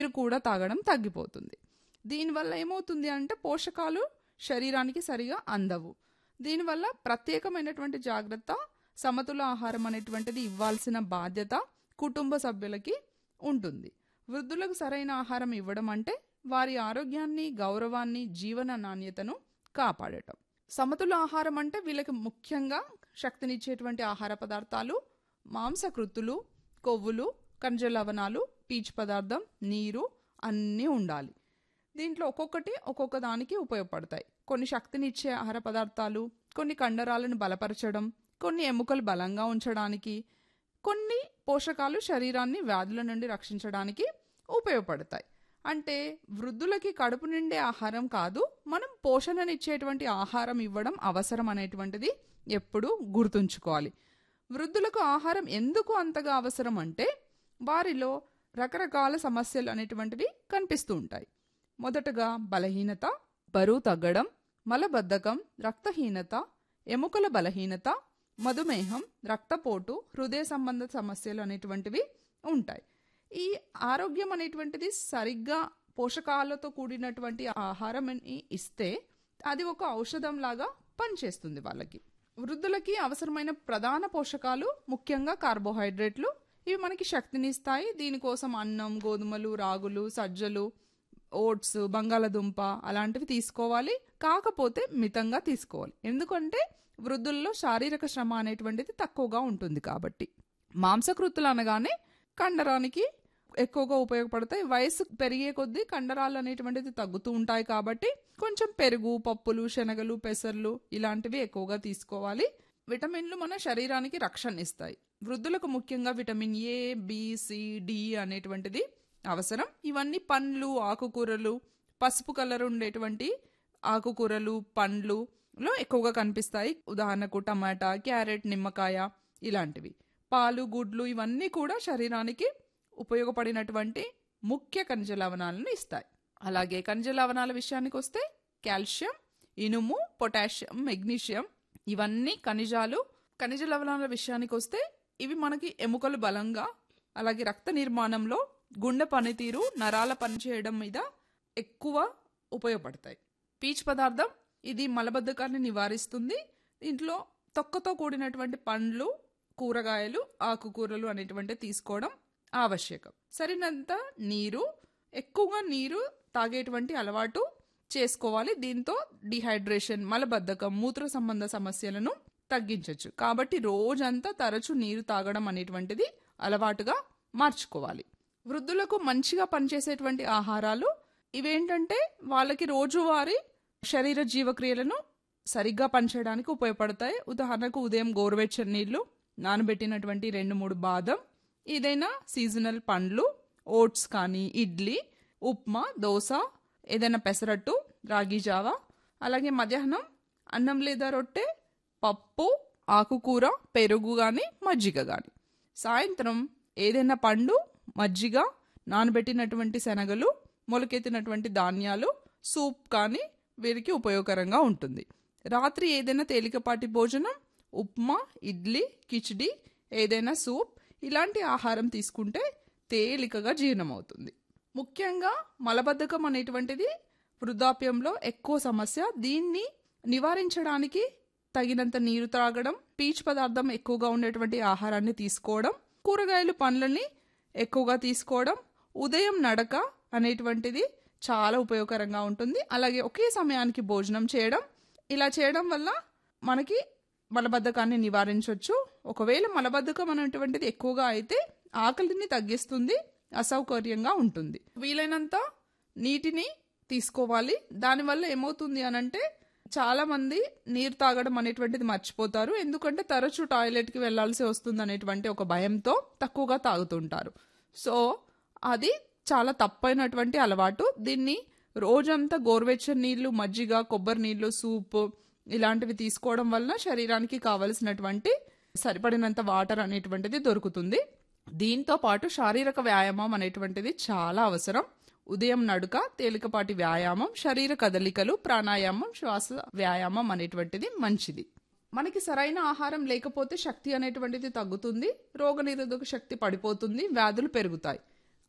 నీరు కూడా తాగడం తగ్గిపోతుంది దీనివల్ల ఏమవుతుంది అంటే పోషకాలు శరీరానికి సరిగా అందవు దీనివల్ల ప్రత్యేకమైనటువంటి జాగ్రత్త సమతుల ఆహారం అనేటువంటిది ఇవ్వాల్సిన బాధ్యత కుటుంబ సభ్యులకి ఉంటుంది వృద్ధులకు సరైన ఆహారం ఇవ్వడం అంటే వారి ఆరోగ్యాన్ని గౌరవాన్ని జీవన నాణ్యతను కాపాడటం సమతుల ఆహారం అంటే వీళ్ళకి ముఖ్యంగా శక్తినిచ్చేటువంటి ఆహార పదార్థాలు మాంసకృత్తులు కొవ్వులు ఖనిజ లవణాలు పీచు పదార్థం నీరు అన్నీ ఉండాలి దీంట్లో ఒక్కొక్కటి ఒక్కొక్క దానికి ఉపయోగపడతాయి కొన్ని శక్తినిచ్చే ఆహార పదార్థాలు కొన్ని కండరాలను బలపరచడం కొన్ని ఎముకలు బలంగా ఉంచడానికి కొన్ని పోషకాలు శరీరాన్ని వ్యాధుల నుండి రక్షించడానికి ఉపయోగపడతాయి అంటే వృద్ధులకి కడుపు నిండే ఆహారం కాదు మనం పోషణనిచ్చేటువంటి ఆహారం ఇవ్వడం అవసరం అనేటువంటిది ఎప్పుడూ గుర్తుంచుకోవాలి వృద్ధులకు ఆహారం ఎందుకు అంతగా అవసరం అంటే వారిలో రకరకాల సమస్యలు అనేటువంటివి కనిపిస్తూ ఉంటాయి మొదటగా బలహీనత బరువు తగ్గడం మలబద్ధకం రక్తహీనత ఎముకల బలహీనత మధుమేహం రక్తపోటు హృదయ సంబంధ సమస్యలు అనేటువంటివి ఉంటాయి ఈ ఆరోగ్యం అనేటువంటిది సరిగ్గా పోషకాలతో కూడినటువంటి ఆహారం ఇస్తే అది ఒక ఔషధం లాగా పనిచేస్తుంది వాళ్ళకి వృద్ధులకి అవసరమైన ప్రధాన పోషకాలు ముఖ్యంగా కార్బోహైడ్రేట్లు ఇవి మనకి శక్తిని ఇస్తాయి దీనికోసం అన్నం గోధుమలు రాగులు సజ్జలు ఓట్స్ బంగాళదుంప అలాంటివి తీసుకోవాలి కాకపోతే మితంగా తీసుకోవాలి ఎందుకంటే వృద్ధుల్లో శారీరక శ్రమ అనేటువంటిది తక్కువగా ఉంటుంది కాబట్టి మాంసకృతులు అనగానే కండరానికి ఎక్కువగా ఉపయోగపడతాయి వయసు పెరిగే కొద్దీ కండరాలు అనేటువంటిది తగ్గుతూ ఉంటాయి కాబట్టి కొంచెం పెరుగు పప్పులు శనగలు పెసర్లు ఇలాంటివి ఎక్కువగా తీసుకోవాలి విటమిన్లు మన శరీరానికి రక్షణ ఇస్తాయి వృద్ధులకు ముఖ్యంగా vitamin A B C D అనేటువంటిది అవసరం ఇవన్నీ పండ్లు ఆకుకూరలు పసుపు కలర్ ఉండేటువంటి ఆకుకూరలు పండ్లు లో ఎక్కువగా కనిపిస్తాయి ఉదాహరణకు టమాటా క్యారెట్ నిమ్మకాయ ఇలాంటివి పాలు గుడ్లు ఇవన్నీ కూడా శరీరానికి ఉపయోగపడినటువంటి ముఖ్య ఖనిజ లవణాలను ఇస్తాయి అలాగే ఖనిజ లవణాల విషయానికి వస్తే కాల్షియం ఇనుము పొటాషియం మెగ్నీషియం ఇవన్నీ ఖనిజాలు ఖనిజ లవణాల విషయానికి వస్తే ఇవి మనకి ఎముకలు బలంగా అలాగే రక్త నిర్మాణంలో గుండె పనితీరు నరాల పనిచేయడం మీద ఎక్కువ ఉపయోగపడతాయి పీచు పదార్థం ఇది మలబద్ధకాన్ని నివారిస్తుంది ఇంట్లో తొక్కతో కూడినటువంటి పండ్లు కూరగాయలు ఆకుకూరలు అనేటువంటి తీసుకోవడం ఆవశ్యకం సరినంత నీరు ఎక్కువగా నీరు తాగేటువంటి అలవాటు చేసుకోవాలి దీంతో డిహైడ్రేషన్ మలబద్ధకం మూత్ర సంబంధ సమస్యలను తగ్గించవచ్చు కాబట్టి రోజంతా తరచు నీరు తాగడం అనేటువంటిది అలవాటుగా మార్చుకోవాలి వృద్ధులకు మంచిగా పనిచేసేటువంటి ఆహారాలు ఇవేంటంటే వాళ్ళకి రోజువారీ శరీర జీవక్రియలను సరిగ్గా పనిచేయడానికి ఉపయోగపడతాయి ఉదాహరణకు ఉదయం గోరువెచ్చని నీళ్లు నానబెట్టినటువంటి రెండు మూడు బాదం ఏదైనా సీజనల్ పండ్లు ఓట్స్ కానీ ఇడ్లీ ఉప్మా దోశ ఏదైనా పెసరట్టు రాగి జావా అలాగే మధ్యాహ్నం అన్నం లేదా రొట్టె పప్పు ఆకుకూర పెరుగు కానీ మజ్జిగ కానీ సాయంత్రం ఏదైనా పండు మజ్జిగ నానబెట్టినటువంటి శనగలు మొలకెత్తినటువంటి ధాన్యాలు సూప్ కానీ వీరికి ఉపయోగకరంగా ఉంటుంది రాత్రి ఏదైనా తేలికపాటి భోజనం ఉప్మా ఇడ్లీ కిచిడి ఏదైనా సూప్ ఇలాంటి ఆహారం తీసుకుంటే తేలికగా జీర్ణమవుతుంది ముఖ్యంగా మలబద్ధకం అనేటువంటిది వృద్ధాప్యంలో ఎక్కువ సమస్య దీన్ని నివారించడానికి తగినంత నీరు త్రాగడం పీచు పదార్థం ఎక్కువగా ఉండేటువంటి ఆహారాన్ని తీసుకోవడం కూరగాయలు పండ్లని ఎక్కువగా తీసుకోవడం ఉదయం నడక అనేటువంటిది చాలా ఉపయోగకరంగా ఉంటుంది అలాగే ఒకే సమయానికి భోజనం చేయడం ఇలా చేయడం వల్ల మనకి మలబద్ధకాన్ని నివారించవచ్చు ఒకవేళ మలబద్ధకం అనేటువంటిది ఎక్కువగా అయితే ఆకలిని తగ్గిస్తుంది అసౌకర్యంగా ఉంటుంది వీలైనంత నీటిని తీసుకోవాలి దానివల్ల ఏమవుతుంది అనంటే చాలా మంది నీరు తాగడం అనేటువంటిది మర్చిపోతారు ఎందుకంటే తరచూ టాయిలెట్కి వెళ్లాల్సి వస్తుంది అనేటువంటి ఒక భయంతో తక్కువగా తాగుతుంటారు సో అది చాలా తప్పైనటువంటి అలవాటు దీన్ని రోజంతా గోరువెచ్చని నీళ్లు మజ్జిగ కొబ్బరి నీళ్లు సూప్ ఇలాంటివి తీసుకోవడం వలన శరీరానికి కావలసినటువంటి సరిపడినంత వాటర్ అనేటువంటిది దొరుకుతుంది దీంతో పాటు శారీరక వ్యాయామం అనేటువంటిది చాలా అవసరం ఉదయం నడుక తేలికపాటి వ్యాయామం శరీర కదలికలు ప్రాణాయామం శ్వాస వ్యాయామం అనేటువంటిది మంచిది మనకి సరైన ఆహారం లేకపోతే శక్తి అనేటువంటిది తగ్గుతుంది రోగనిరోధక శక్తి పడిపోతుంది వ్యాధులు పెరుగుతాయి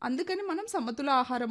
అందుకని మనం సమతుల ఆహారం